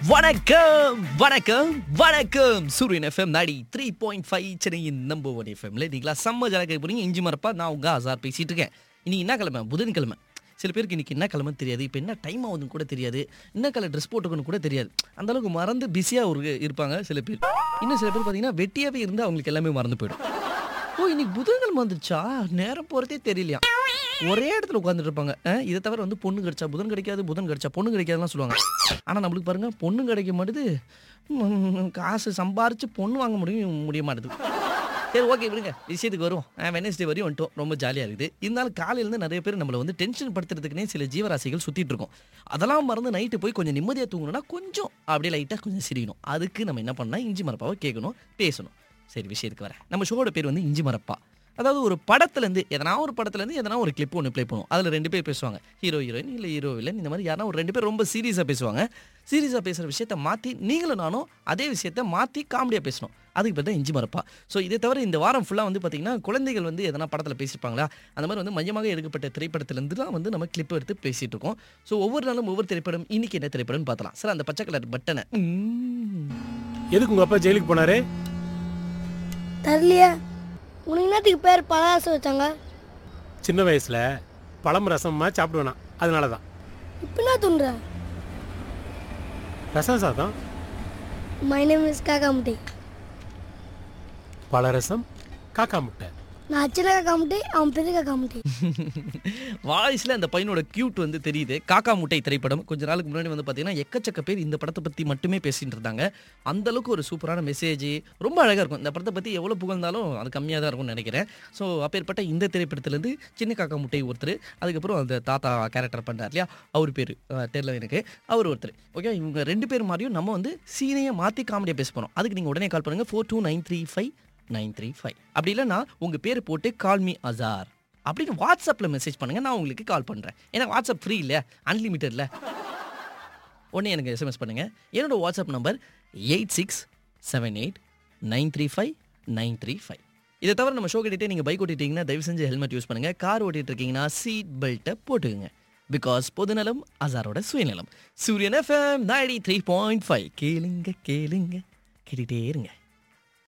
வணக்கம் வணக்கம் வணக்கம் Suryan FM ninety three point five சென்னையின் நம்பர் ஒன் எஃப்எம்ல நீங்களா செம்ம ஜனக்க போறீங்க இஞ்சி மரப்பா நான் உங்க ஆசார் பேசிட்டு இருக்கேன் இன்னைக்கு என்ன கிழமை புதன்கிழமை சில பேருக்கு இன்னைக்கு என்ன கிழமை தெரியாது இப்போ என்ன டைம் ஆகுதுன்னு கூட தெரியாது என்ன கலர் ட்ரெஸ் போட்டுக்கணும் கூட தெரியாது அந்த அளவுக்கு மறந்து பிஸியாக ஒரு இருப்பாங்க சில பேர் இன்னும் சில பேர் பார்த்தீங்கன்னா வெட்டியாகவே இருந்து அவங்களுக்கு எல்லாமே மறந்து போயிடும் ஓ இன்னைக்கு புதன்கிழமை வந்துருச்சா நேரம் போகிறதே தெரியலையா ஒரே இடத்துல உட்காந்துட்டு இருப்பாங்க அஹ், இதை தவிர வந்து பொண்ணு கிடைச்சா புதன் கிடைக்காது புதன் கிடைச்சா பொண்ணு கிடைக்காதுலாம் சொல்லுவாங்க ஆனால் நம்மளுக்கு பாருங்க பொண்ணு கிடைக்க மாட்டுது ம், காசு சம்பாரிச்சு பொண்ணு வாங்க முடியும் முடிய மாட்டுது சரி ஓகே விடுங்க விஷயத்துக்கு வரும் வெனஸ்டே வரையும் வந்துட்டோம் ரொம்ப ஜாலியாக இருக்குது இருந்தாலும் காலையிலேருந்து நிறைய பேர் நம்மளை வந்து டென்ஷன் படுத்துறதுக்குனே சில ஜீவராசிகள் சுற்றிட்டு இருக்கோம் அதெல்லாம் மறந்து நைட்டு போய் கொஞ்சம் நிம்மதியாக தூங்கணும்னா கொஞ்சம் அப்படியே லைட்டாக கொஞ்சம் சிரிக்கணும் அதுக்கு நம்ம என்ன பண்ணால் இஞ்சி மரப்பாவை கேட்கணும் பேசணும் சரி விஷயத்துக்கு வரேன் நம்ம ஷோட பேர் வந்து இஞ்சி மரப்பா அதாவது ஒரு படத்துலேருந்து எதனா ஒரு படத்துலேருந்து எதனா ஒரு கிளிப் ஒன்று ப்ளே பண்ணுவோம் அதில் ரெண்டு பேர் பேசுவாங்க ஹீரோ ஹீரோயின் இல்லை ஹீரோ வில்லன் இந்த மாதிரி யாரா ஒரு ரெண்டு பேர் ரொம்ப சீரியஸாக பேசுவாங்க சீரியஸாக பேசுகிற விஷயத்த மாற்றி நீங்களும் நானும் அதே விஷயத்த மாற்றி காமெடியாக பேசணும் அதுக்கு பேர் தான் இஞ்சி மரப்பா ஸோ இதை தவிர இந்த வாரம் ஃபுல்லாக வந்து பார்த்திங்கன்னா குழந்தைகள் வந்து எதனா படத்தில் பேசியிருப்பாங்களா அந்த மாதிரி வந்து மையமாக எடுக்கப்பட்ட திரைப்படத்திலேருந்து தான் வந்து நம்ம கிளிப் எடுத்து பேசிகிட்டு இருக்கோம் ஸோ ஒவ்வொரு நாளும் ஒவ்வொரு திரைப்படம் இன்னைக்கு என்ன திரைப்படம்னு பார்த்தலாம் சார் அந்த பச்சை கலர் பட்டனை ம். எதுக்கு உங்க அப்பா ஜெயிலுக்கு போனாரு தரலையே உனக்கு என்னத்துக்கு பேர் பலராசம் வச்சாங்க சின்ன வயசுல பழம் ரசமா சாப்பிடுவேனா அதனால தான் இப்போ என்ன தோன்ற ரசம் சாதம் மை நேம் இஸ் காக்காமுட்டி பழ ரசம் காக்கா முட்டை நான் சின்ன காக்காமுட்டி அவன் பெரிய காக்காமுட்டி வாய்ஸில் அந்த பையனோட கியூட் வந்து தெரியுது காக்கா முட்டை திரைப்படம் கொஞ்ச நாளுக்கு முன்னாடி வந்து பார்த்தீங்கன்னா எக்கச்சக்க பேர் இந்த படத்தை பற்றி மட்டுமே பேசிட்டு இருந்தாங்க அந்த அளவுக்கு ஒரு சூப்பரான மெசேஜ் ரொம்ப அழகாக இருக்கும் இந்த படத்தை பற்றி எவ்வளோ புகழ்ந்தாலும் அது கம்மியாக தான் இருக்கும்னு நினைக்கிறேன் ஸோ அப்பேற்பட்ட இந்த திரைப்படத்துலேருந்து சின்ன காக்கா முட்டை ஒருத்தர் அதுக்கப்புறம் அந்த தாத்தா கேரக்டர் பண்ணுறார் இல்லையா அவர் பேர் தெரியல எனக்கு அவர் ஒருத்தர் ஓகே இவங்க ரெண்டு பேர் மாதிரியும் நம்ம வந்து சீனையை மாற்றி காமெடியாக பேச போகிறோம் அதுக்கு நீங்கள் உடனே கால் பண்ணுங்கள் four two nine three five nine three five அப்படி இல்லைன்னா உங்கள் பேர் போட்டு கால் மீ அசார் அப்படின்னு வாட்ஸ்அப்பில் மெசேஜ் பண்ணுங்கள் நான் உங்களுக்கு கால் பண்ணுறேன் ஏன்னா வாட்ஸ்அப் ஃப்ரீ இல்லை அன்லிமிட்டட்ல உடனே எனக்கு எஸ்எம்எஸ் பண்ணுங்கள் என்னோட WhatsApp number eight six seven eight nine three five nine three five இதை தவிர நம்ம ஷோ கேட்டுட்டு நீங்கள் பைக் ஓட்டிட்டீங்கன்னா தயவு செஞ்சு ஹெல்மெட் யூஸ் பண்ணுங்கள் கார் ஓட்டிட்டு இருக்கீங்கன்னா சீட் பெல்ட்டை போட்டுக்கோங்க பிகாஸ் பொதுநலம் அசாரோட சுயநலம் Suryan FM ninety three point five கேளுங்க கேளுங்க கேட்டுட்டே இருங்க